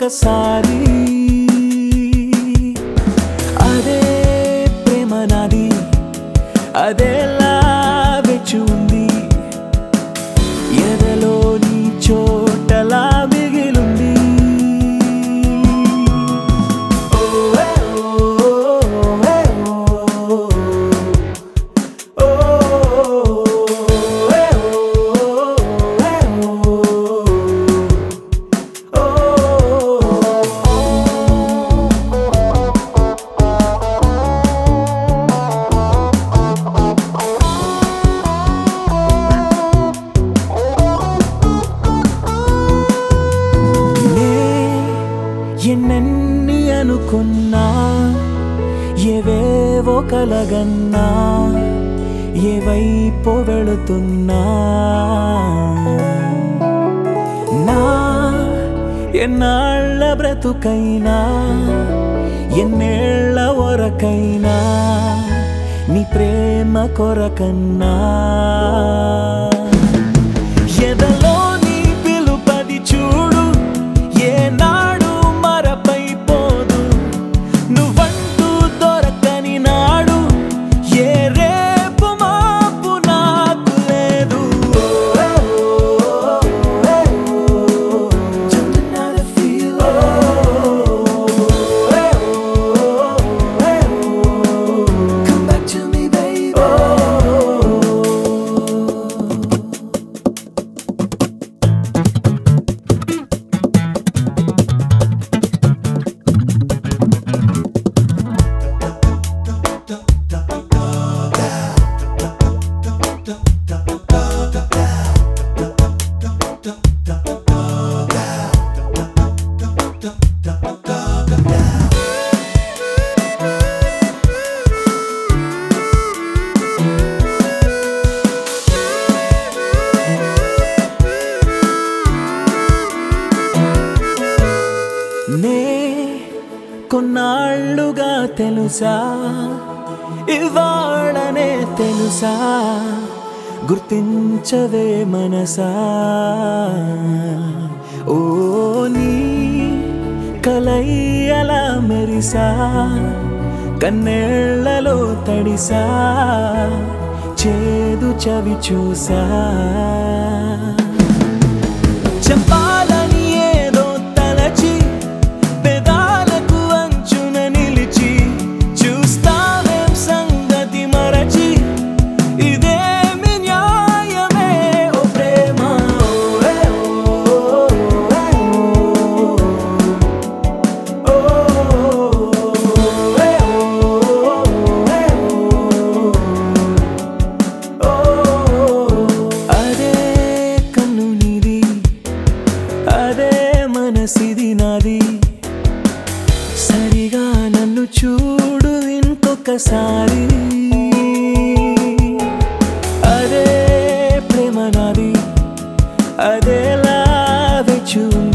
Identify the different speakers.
Speaker 1: ఇంకొకసారి అదే ప్రేమ నాది అదేలా వెచ్చి ఉంది ఎదలోని చోటలా మిగిలుంది ఓ ఏ ఓ, ఏ ఓ. ఓ ఏ ఓ, ఏ ఓ. నే ఎన్నెన్ని అనుకున్నా ఏవేవో కలగన్నా ఏవైపో వెళుతున్నా నా ఎన్నాళ్ళ బ్రతుకైనా ఎన్నేళ్ల వరకైనా నీ ప్రేమ కొరకన్నా ఎదలో నీ పిలుపది చూడు ఏనాడు మరపైపోదు నువ్వంటూ దొరకని నాడు ఏ రేపు మాపు నాకు లేదు Just another feeling. Come back to me, baby. నే కొన్నాళ్ళుగా తెలుసా ఇవాళనే తెలుసా గుర్తించవే మనసా ఓ నీ కలయ్యలా మెరిసా కన్నేళ్లలో తడిసా చేదు చవి చూసా చెప్పాలని ఏదో తలచి పెదాలకు అంచున నిలిచి చూస్తావేం సంగతి మరచి ఇదేమి న్యాయమే ఓ ప్రేమ ఓ ఏ ఓ, ఏ ఓ. ఓ ఏ ఓ, ఏ ఓ. అదే కన్ను నీది అదే మనసిది నాది సరిగా నన్ను చూడు ఇంకొకసారి అదే ప్రేమ నాది అదేలా వెచ్చు